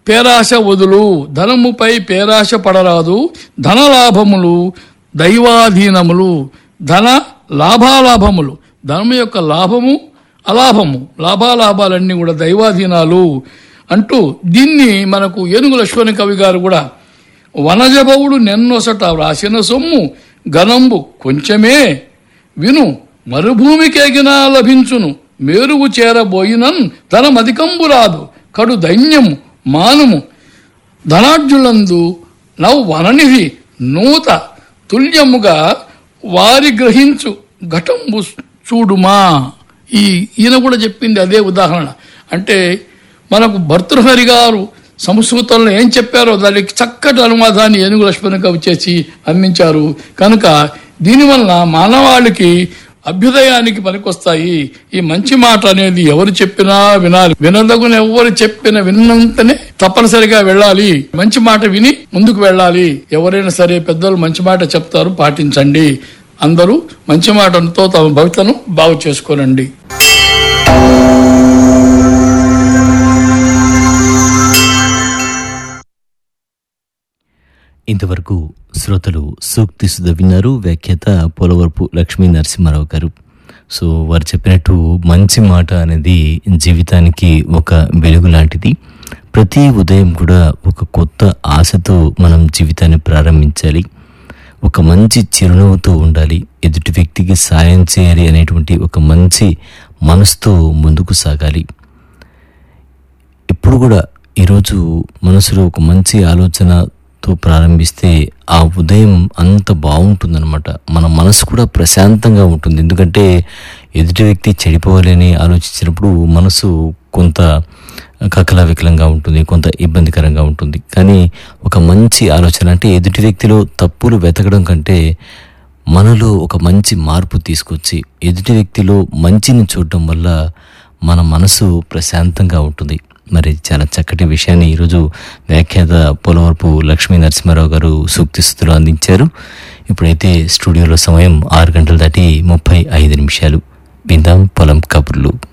పేరాశ వదులు ధనముపై పేరాశ పడరాదు ధనలాభములు దైవాధీనములు ధన లాభాలాభములు ధనము యొక్క లాభము అలాభము లాభాలాభాలన్నీ కూడా దైవాధీనాలు అంటూ దీన్ని మనకు ఏనుగు లక్ష్మణ కవి గారు కూడా వనజభవుడు నెన్నొసట వ్రాసిన సొమ్ము ఘనంబు కొంచెమే విను మరుభూమికేగినా లభించును మేరువు చేరబోయినన్ ధనమధికంబు రాదు కడు దైన్యము మానుము ధనార్జులందు నవ్ వననిధి నూత తుల్యముగా వారి గ్రహించు ఘటంబు చూడుమా ఈ ఈయన కూడా చెప్పింది అదే ఉదాహరణ అంటే మనకు భర్తృహరి గారు సంస్కృతంలో ఏం చెప్పారో దానికి చక్కటి అనువాదాన్ని ఏనుగు లక్ష్మణ కవి చేసి అందించారు కనుక దీనివల్ల మానవాళికి అభ్యుదయానికి పనికొస్తాయి ఈ మంచి మాట అనేది ఎవరు చెప్పినా వినాలి వినదగున ఎవరు చెప్పిన విన్నంతనే తప్పనిసరిగా వెళ్ళాలి మంచి మాట విని ముందుకు వెళ్ళాలి ఎవరైనా సరే పెద్దలు మంచి మాట చెప్తారు పాటించండి అందరూ మంచి మాటతో తమ భవితను బాగు చేసుకోనండి ఇంతవరకు శ్రోతలు సూక్తి సుధ విన్నారు వ్యాఖ్యాత పోలవరపు లక్ష్మీ నరసింహారావు గారు సో వారు చెప్పినట్టు మంచి మాట అనేది జీవితానికి ఒక వెలుగు లాంటిది ప్రతి ఉదయం కూడా ఒక కొత్త ఆశతో మనం జీవితాన్ని ప్రారంభించాలి ఒక మంచి చిరునవ్వుతో ఉండాలి ఎదుటి వ్యక్తికి సాయం చేయాలి అనేటువంటి ఒక మంచి మనసుతో ముందుకు సాగాలి ఎప్పుడు కూడా ఈరోజు మనసులో ఒక మంచి ఆలోచనతో ప్రారంభిస్తే ఆ ఉదయం అంత బాగుంటుందన్నమాట మన మనసు కూడా ప్రశాంతంగా ఉంటుంది ఎందుకంటే ఎదుటి వ్యక్తి చెడిపోవాలని ఆలోచించినప్పుడు మనసు కొంత కకలవికలంగా ఉంటుంది కొంత ఇబ్బందికరంగా ఉంటుంది కానీ ఒక మంచి ఆలోచన అంటే ఎదుటి వ్యక్తిలో తప్పులు వెతకడం కంటే మనలో ఒక మంచి మార్పు తీసుకొచ్చి ఎదుటి వ్యక్తిలో మంచిని చూడటం వల్ల మన మనసు ప్రశాంతంగా ఉంటుంది మరి చాలా చక్కటి విషయాన్ని ఈరోజు వ్యాఖ్యాత పోలవరపు లక్ష్మీ నరసింహారావు గారు సూక్తి స్థుతులు అందించారు ఇప్పుడైతే స్టూడియోలో సమయం ఆరు గంటలు దాటి ముప్పై ఐదు నిమిషాలు విందాం పొలం కబుర్లు